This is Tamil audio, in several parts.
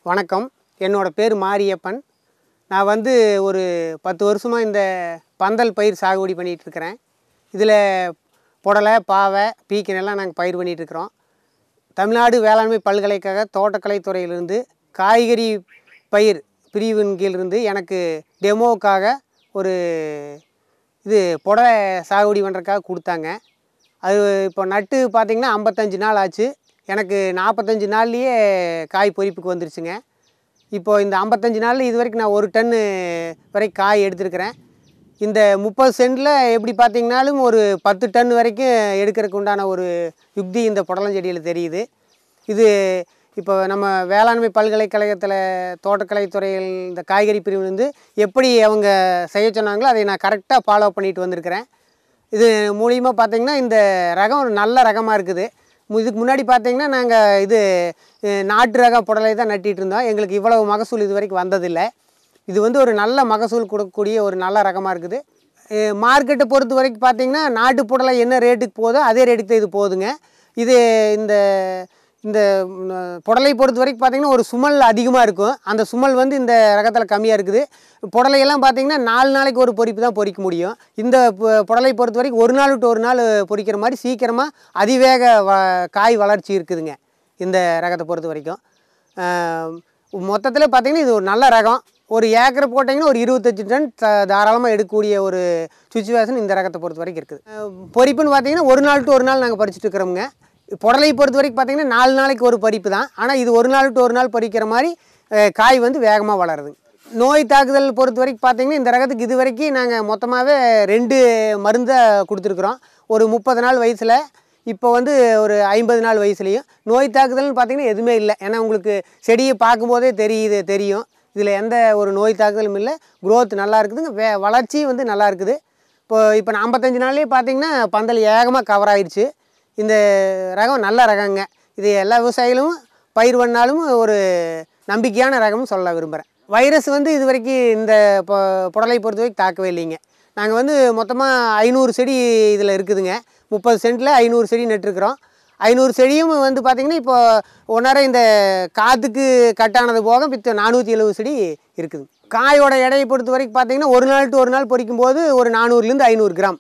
வணக்கம் என்னோடய பேர் மாரியப்பன் நான் வந்து ஒரு பத்து வருஷமாக இந்த பந்தல் பயிர் சாகுபடி பண்ணிகிட்டு இருக்கிறேன் இதில் புடலை பாவை பீக்கனெல்லாம் நாங்கள் பயிர் பண்ணிகிட்டு இருக்கிறோம் தமிழ்நாடு வேளாண்மை பல்கலைக்கழக தோட்டக்கலை துறையிலிருந்து காய்கறி பயிர் பிரிவின் கீழிருந்து எனக்கு டெமோவுக்காக ஒரு இது புடலை சாகுபடி பண்ணுறதுக்காக கொடுத்தாங்க அது இப்போ நட்டு பார்த்திங்கன்னா ஐம்பத்தஞ்சு நாள் ஆச்சு எனக்கு நாற்பத்தஞ்சு நாள்லேயே காய் பொரிப்புக்கு வந்துருச்சுங்க இப்போ இந்த ஐம்பத்தஞ்சு நாளில் இது வரைக்கும் நான் ஒரு டன்னு வரை காய் எடுத்திருக்கிறேன் இந்த முப்பது சென்டில் எப்படி பார்த்தீங்கனாலும் ஒரு பத்து டன் வரைக்கும் எடுக்கிறதுக்கு உண்டான ஒரு யுக்தி இந்த புடலஞ்செடியில் தெரியுது இது இப்போ நம்ம வேளாண்மை பல்கலைக்கழகத்தில் தோட்டக்கலை துறையில் இந்த காய்கறி பிரிவுலேருந்து எப்படி அவங்க செய்ய சொன்னாங்களோ அதை நான் கரெக்டாக ஃபாலோ பண்ணிட்டு வந்திருக்கிறேன் இது மூலியமாக பார்த்தீங்கன்னா இந்த ரகம் ஒரு நல்ல ரகமாக இருக்குது மு- இதுக்கு முன்னாடி பார்த்தீங்கன்னா நாங்கள் இது அஹ், நாட்டு ரக புடலை தான் நட்டிட்டு இருந்தோம் எங்களுக்கு இவ்வளவு மகசூல் இது வரைக்கும் வந்ததில்லை இது வந்து ஒரு நல்ல மகசூல் கொடுக்கக்கூடிய ஒரு நல்ல ரகமாக இருக்குது மார்க்கெட்டை பொறுத்த வரைக்கும் பார்த்தீங்கன்னா நாட்டு புடலை என்ன ரேட்டுக்கு போதோ அதே ரேட்டுக்கு தான் இது போகுதுங்க இது இந்த இந்த ம், புடலை பொறுத்த வரைக்கும் பார்த்தீங்கன்னா ஒரு சுமல் அதிகமாக இருக்கும் அந்த சுமல் வந்து இந்த ரகத்தில் கம்மியாக இருக்குது புடலையெல்லாம் பார்த்தீங்கன்னா நாலு நாளைக்கு ஒரு பொரிப்பு தான் பொரிக்க முடியும் இந்த பு- புடலை பொறுத்த வரைக்கும் ஒரு நாள் விட்டு ஒரு நாள் பொரிக்கிற மாதிரி சீக்கிரமாக அதிவேக வ காய் வளர்ச்சி இருக்குதுங்க இந்த ரகத்தை பொறுத்த வரைக்கும் மொத்தத்தில் பார்த்தீங்கன்னா இது ஒரு நல்ல ரகம் ஒரு ஏக்கர் போட்டிங்கன்னா ஒரு இருபத்தஞ்சி டன் த- தாராளமாக எடுக்கக்கூடிய ஒரு சுச்சுவேஷன் இந்த ரகத்தை பொறுத்த வரைக்கும் இருக்குது அஹ் பொரிப்புன்னு பார்த்தீங்கன்னா ஒரு நாள் டு ஒரு நாள் நாங்கள் பறிச்சுட்டு இருக்கிறோமுங்க புடலை பொறுத்த வரைக்கும் பார்த்தீங்கன்னா நாலு நாளைக்கு ஒரு பறிப்பு தான் ஆனால் இது ஒரு நாள் டு ஒரு நாள் பறிக்கிற மாதிரி அஹ், காய் வந்து வேகமாக வளருது நோய் தாக்குதல் பொறுத்த வரைக்கும் பார்த்தீங்கன்னா இந்த ரகத்துக்கு இது வரைக்கும் நாங்கள் மொத்தமாகவே ரெண்டு மருந்தை கொடுத்துருக்குறோம் ஒரு முப்பது நாள் வயசில் இப்போ வந்து ஒரு ஐம்பது நாள் வயசுலேயும் நோய் தாக்குதல்னு பார்த்தீங்கன்னா எதுவுமே இல்லை ஏன்னா உங்களுக்கு செடியை பார்க்கும்போதே தெரியுது தெரியும் இதில் எந்த ஒரு நோய் தாக்குதலும் இல்லை growth நல்லா இருக்குதுங்க வே வளர்ச்சியும் வந்து நல்லா இருக்குது இப்போ இப்போ நான் ஐம்பத்தஞ்சு நாள்லேயே பார்த்தீங்கன்னா பந்தல் ஏகமாக கவர் ஆயிடுச்சு இந்த ரகம் நல்ல ரகங்க இது எல்லா விவசாயிகளும் பயிர் பண்ணாலும் ஒரு நம்பிக்கையான ரகம்னு சொல்ல விரும்புகிறேன் வைரஸ் வந்து இது வரைக்கும் இந்த பொ- புடலை பொறுத்த வரைக்கும் தாக்கவே இல்லைங்க நாங்கள் வந்து மொத்தமாக ஐநூறு செடி இதில் இருக்குதுங்க முப்பது சென்ட்டில் ஐநூறு செடி நட்டுருக்குறோம் ஐநூறு செடியும் வந்து பார்த்திங்கன்னா இப்போ ஒன்றரை இந்த காற்றுக்கு கட்டானது போக மித்த நானூற்றி எழுபது செடி இருக்குது காயோட எடையை பொறுத்த வரைக்கும் பார்த்தீங்கன்னா ஒரு நாள் டு ஒரு நாள் பொரிக்கும் போது ஒரு நானூறுலேருந்து ஐநூறு கிராம்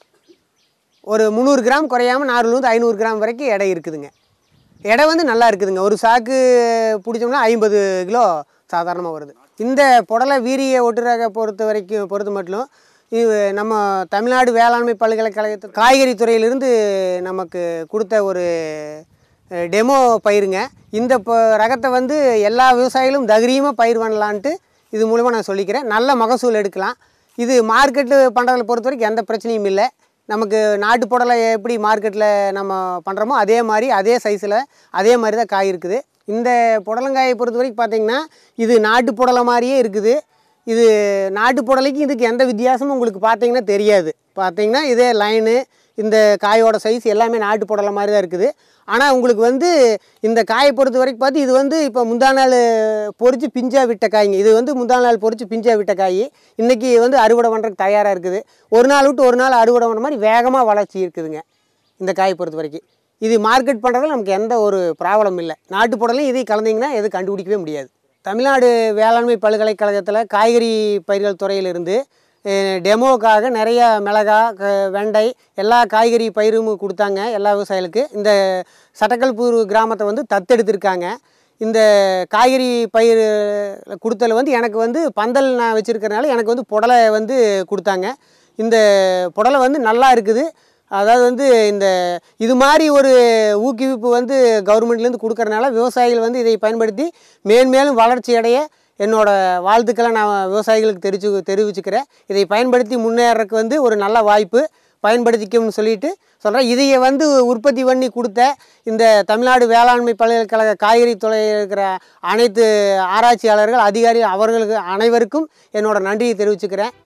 ஒரு முந்நூறு கிராம் குறையாமல் நானூறுலேருந்து ஐநூறு கிராம் வரைக்கும் எடை இருக்குதுங்க எடை வந்து நல்லா இருக்குதுங்க ஒரு சாக்கு பிடிச்சோம்னா ஐம்பது கிலோ சாதாரணமாக வருது இந்த புடலை வீரிய ஒட்டுரக பொறுத்த வரைக்கும் பொறுத்த மட்டும் இது நம்ம தமிழ்நாடு வேளாண்மை பல்கலைக்கழகத்து காய்கறி துறையிலிருந்து நமக்கு கொடுத்த ஒரு டெமோ பயிருங்க இந்த ப ரகத்தை வந்து எல்லா விவசாயிகளும் தைரியமாக பயிர் பண்ணலான்ட்டு இது மூலமா நான் சொல்லிக்கிறேன் நல்ல மகசூல் எடுக்கலாம் இது மார்க்கெட்டு பண்ணுறதை பொறுத்த வரைக்கும் எந்த பிரச்சனையும் இல்லை நமக்கு நாட்டு புடலை எப்படி மார்க்கெட்டில் நம்ம பண்ணுறோமோ அதே மாதிரி அதே சைஸில் அதே மாதிரி தான் காய் இருக்குது இந்த புடலங்காயை பொறுத்த வரைக்கும் பார்த்தீங்கன்னா இது நாட்டு புடலை மாதிரியே இருக்குது இது நாட்டு புடலைக்கு இதுக்கு எந்த வித்தியாசமும் உங்களுக்கு பார்த்தீங்கன்னா தெரியாது பார்த்தீங்கன்னா இதே லைனு இந்த காயோட சைஸ் எல்லாமே நாட்டு புடலை மாதிரி தான் இருக்குது ஆனால் உங்களுக்கு வந்து இந்த காயை பொறுத்த வரைக்கும் பார்த்து இது வந்து இப்போ முந்தா நாள் பொறிச்சு பிஞ்சா விட்ட காய்ங்க இது வந்து முந்தா நாள் பொறிச்சு பிஞ்சா விட்ட காய் இன்றைக்கி வந்து அறுவடை பண்ணுறதுக்கு தயாராக இருக்குது ஒரு நாள் விட்டு ஒரு நாள் அறுவடை பண்ணுற மாதிரி வேகமாக வளர்ச்சி இருக்குதுங்க இந்த காயை பொறுத்த வரைக்கும் இது மார்க்கெட் பண்ணுறதுல நமக்கு எந்த ஒரு ப்ராப்ளம் இல்லை நாட்டு புடலையும் இதையும் கலந்தீங்கன்னா எதுவும் கண்டுபிடிக்கவே முடியாது தமிழ்நாடு வேளாண்மை பல்கலைக்கழகத்தில் காய்கறி பயிர்கள் துறையிலிருந்து அஹ், டெமோக்காக நிறைய மிளகா க வெண்டை எல்லா காய்கறி பயிரும் கொடுத்தாங்க எல்லா விவசாயிகளுக்கு இந்த சட்டக்கல்பூர் கிராமத்தை வந்து தத்தெடுத்திருக்காங்க இந்த காய்கறி பயிர் கொடுத்தல வந்து எனக்கு வந்து பந்தல் நான் வச்சுருக்கறனால எனக்கு வந்து புடலை வந்து கொடுத்தாங்க இந்த புடலை வந்து நல்லா இருக்குது அதாவது வந்து இந்த இது மாதிரி ஒரு ஊக்குவிப்பு வந்து கவர்மெண்ட்லேருந்து கொடுக்கறனால விவசாயிகள் வந்து இதை பயன்படுத்தி மேன்மேலும் வளர்ச்சி அடைய என்னோட வாழ்த்துக்களை நான் விவசாயிகளுக்கு தெரிவிச்சு தெரிவிச்சுக்கிறேன் இதை பயன்படுத்தி முன்னேறதுக்கு வந்து ஒரு நல்ல வாய்ப்பு பயன்படுத்திக்கும்னு சொல்லிட்டு சொல்கிறேன் இதையை வந்து உற்பத்தி பண்ணி கொடுத்த இந்த தமிழ்நாடு வேளாண்மை பல்கலைக்கழக காய்கறி துறையில் இருக்கிற அனைத்து ஆராய்ச்சியாளர்கள் அதிகாரி அவர்களுக்கு அனைவருக்கும் என்னோட நன்றியை தெரிவிச்சுக்கிறேன்